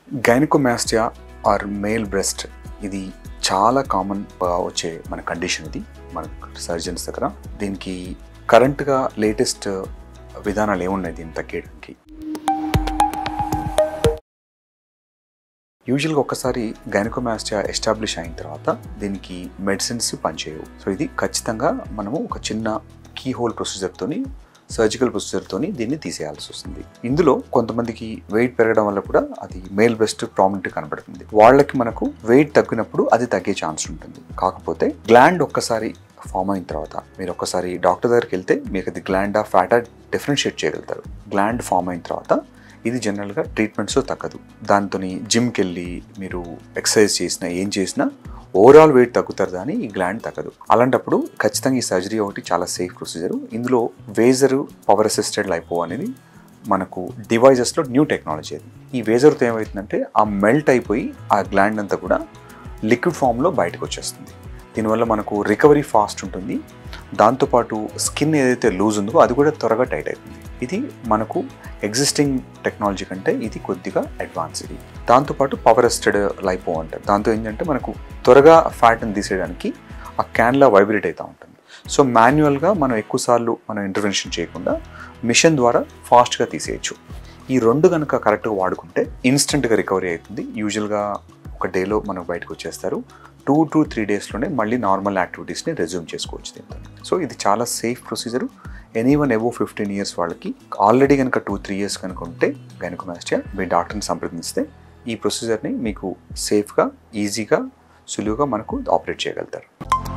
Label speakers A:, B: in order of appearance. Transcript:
A: gynaecomastia or male breast ఇది చాలా common వచ్చే మన కండిషన్ ఇది మన సర్జన్స్ దగ్గర దీనికి కరెంట్గా లేటెస్ట్ విధానాలు ఏమున్నాయి దీన్ని తగ్గడానికి యూజువల్గా ఒక్కసారి గైనకోమాస్టియా ఎస్టాబ్లిష్ అయిన తర్వాత దీనికి మెడిసిన్స్ పనిచేయవు సో ఇది ఖచ్చితంగా మనము ఒక చిన్న కీ హోల్ ప్రొసీజర్తోని సర్జికల్ ప్రొసీజర్తోని దీన్ని తీసేయాల్సి వస్తుంది ఇందులో కొంతమందికి వెయిట్ పెరగడం వల్ల కూడా అది మేల్ బ్రెస్ట్ ప్రామినెంట్ కనబడుతుంది వాళ్ళకి మనకు వెయిట్ తగ్గినప్పుడు అది తగ్గే ఛాన్స్ ఉంటుంది కాకపోతే గ్లాండ్ ఒక్కసారి ఫామ్ అయిన తర్వాత మీరు ఒక్కసారి డాక్టర్ దగ్గరికి వెళ్తే మీకు అది గ్లాండా ఫ్యాటా డిఫరెన్షియేట్ చేయగలుగుతారు గ్లాండ్ ఫామ్ అయిన తర్వాత ఇది జనరల్గా ట్రీట్మెంట్స్లో తగ్గదు దాంతో జిమ్కి వెళ్ళి మీరు ఎక్సర్సైజ్ చేసినా ఏం చేసినా ఓవరాల్ వెయిట్ తగ్గుతారు కానీ ఈ గ్లాండ్ తగ్గదు అలాంటప్పుడు ఖచ్చితంగా ఈ సర్జరీ ఒకటి చాలా సేఫ్ ప్రొసీజర్ ఇందులో వేజర్ పవర్ అసిస్టెడ్ లైపో అనేది మనకు డివైజెస్లో న్యూ టెక్నాలజీ అది ఈ వేజర్తో ఏమవుతుందంటే ఆ మెల్ట్ అయిపోయి ఆ గ్లాండ్ అంతా కూడా లిక్విడ్ ఫామ్లో బయటకు వచ్చేస్తుంది దీనివల్ల మనకు రికవరీ ఫాస్ట్ ఉంటుంది దాంతోపాటు స్కిన్ ఏదైతే లూజ్ ఉందో అది కూడా త్వరగా టైట్ అవుతుంది ఇది మనకు ఎగ్జిస్టింగ్ టెక్నాలజీ కంటే ఇది కొద్దిగా అడ్వాన్స్ ఇది దాంతోపాటు పవర్ ఎస్టెడ్ లైపో అంటారు దాంతో ఏంటంటే మనకు త్వరగా ఫ్యాట్ని తీసేయడానికి ఆ క్యాన్లా వైబ్రేట్ అవుతూ ఉంటుంది సో మాన్యువల్గా మనం ఎక్కువసార్లు మనం ఇంటర్వెన్షన్ చేయకుండా మిషన్ ద్వారా ఫాస్ట్గా తీసేయచ్చు ఈ రెండు కనుక కరెక్ట్గా వాడుకుంటే ఇన్స్టెంట్గా రికవరీ అవుతుంది యూజువల్గా ఒక డేలో మనకు బయటకు వచ్చేస్తారు టూ టు త్రీ డేస్లోనే మళ్ళీ నార్మల్ యాక్టివిటీస్ని రెజ్యూమ్ చేసుకోవచ్చు దీంతో సో ఇది చాలా safe procedure any one above fifteen years వాళ్ళకి ఆల్రెడీ కనుక టూ త్రీ ఇయర్స్ కనుక ఉంటే గైనకోమాస్టియా మీ డాక్టర్ని సంప్రదిస్తే ఈ ప్రొసీజర్ని మీకు సేఫ్గా ఈజీగా సులువుగా మనకు ఆపరేట్ చేయగలుగుతారు